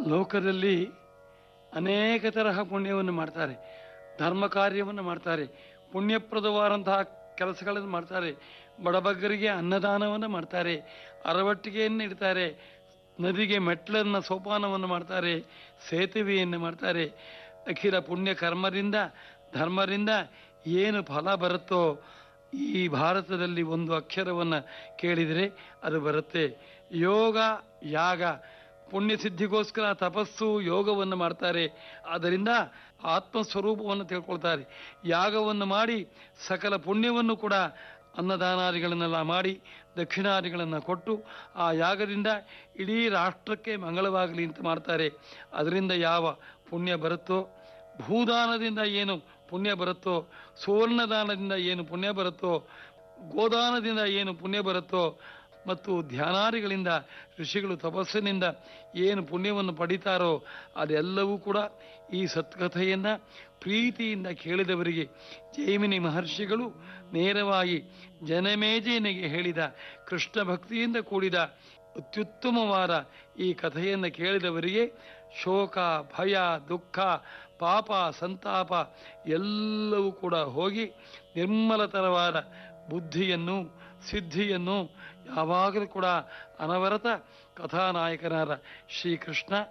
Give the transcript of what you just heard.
ಲೋಕದಲ್ಲಿ ಅನೇಕ ತರಹ ಪುಣ್ಯವನ್ನು ಮಾಡ್ತಾರೆ ಧರ್ಮ ಕಾರ್ಯವನ್ನು ಮಾಡ್ತಾರೆ ಪುಣ್ಯಪ್ರದವಾದಂತಹ ಕೆಲಸಗಳನ್ನು ಮಾಡ್ತಾರೆ ಬಡಬಗ್ಗರಿಗೆ ಅನ್ನದಾನವನ್ನು ಮಾಡ್ತಾರೆ ಅರವಟ್ಟಿಗೆಯನ್ನು ಇಡ್ತಾರೆ ನದಿಗೆ ಮೆಟ್ಲನ್ನು ಸೋಪಾನವನ್ನು ಮಾಡ್ತಾರೆ ಸೇತುವೆಯನ್ನು ಮಾಡ್ತಾರೆ ಅಖಿಲ ಪುಣ್ಯ ಕರ್ಮದಿಂದ ಧರ್ಮದಿಂದ ಏನು ಫಲ ಬರುತ್ತೋ ಈ ಭಾರತದಲ್ಲಿ ಒಂದು ಅಕ್ಷರವನ್ನು ಕೇಳಿದರೆ ಅದು ಬರುತ್ತೆ ಯೋಗ ಯಾಗ ಪುಣ್ಯಸಿದ್ಧಿಗೋಸ್ಕರ ತಪಸ್ಸು ಯೋಗವನ್ನು ಮಾಡ್ತಾರೆ ಆದ್ದರಿಂದ ಆತ್ಮಸ್ವರೂಪವನ್ನು ತಿಳ್ಕೊಳ್ತಾರೆ ಯಾಗವನ್ನು ಮಾಡಿ ಸಕಲ ಪುಣ್ಯವನ್ನು ಕೂಡ ಅನ್ನದಾನಾದಿಗಳನ್ನೆಲ್ಲ ಮಾಡಿ ದಕ್ಷಿಣಾದಿಗಳನ್ನು ಕೊಟ್ಟು ಆ ಯಾಗದಿಂದ ಇಡೀ ರಾಷ್ಟ್ರಕ್ಕೆ ಮಂಗಳವಾಗಲಿ ಅಂತ ಮಾಡ್ತಾರೆ ಅದರಿಂದ ಯಾವ ಪುಣ್ಯ ಬರುತ್ತೋ ಭೂದಾನದಿಂದ ಏನು ಪುಣ್ಯ ಬರುತ್ತೋ ಸುವರ್ಣದಾನದಿಂದ ಏನು ಪುಣ್ಯ ಬರುತ್ತೋ ಗೋದಾನದಿಂದ ಏನು ಪುಣ್ಯ ಬರುತ್ತೋ ಮತ್ತು ಧ್ಯಾನಾದಿಗಳಿಂದ ಋಷಿಗಳು ತಪಸ್ಸಿನಿಂದ ಏನು ಪುಣ್ಯವನ್ನು ಪಡಿತಾರೋ ಅದೆಲ್ಲವೂ ಕೂಡ ಈ ಸತ್ಕಥೆಯನ್ನು ಪ್ರೀತಿಯಿಂದ ಕೇಳಿದವರಿಗೆ ಜೈಮಿನಿ ಮಹರ್ಷಿಗಳು ನೇರವಾಗಿ ಜನಮೇಜಯನಿಗೆ ಹೇಳಿದ ಕೃಷ್ಣ ಭಕ್ತಿಯಿಂದ ಕೂಡಿದ ಅತ್ಯುತ್ತಮವಾದ ಈ ಕಥೆಯನ್ನು ಕೇಳಿದವರಿಗೆ ಶೋಕ ಭಯ ದುಃಖ ಪಾಪ ಸಂತಾಪ ಎಲ್ಲವೂ ಕೂಡ ಹೋಗಿ ನಿರ್ಮಲತರವಾದ ಬುದ್ಧಿಯನ್ನು ಸಿದ್ಧಿಯನ್ನು ಯಾವಾಗಲೂ ಕೂಡ ಅನವರತ ಕಥಾನಾಯಕನಾದ ಶ್ರೀಕೃಷ್ಣ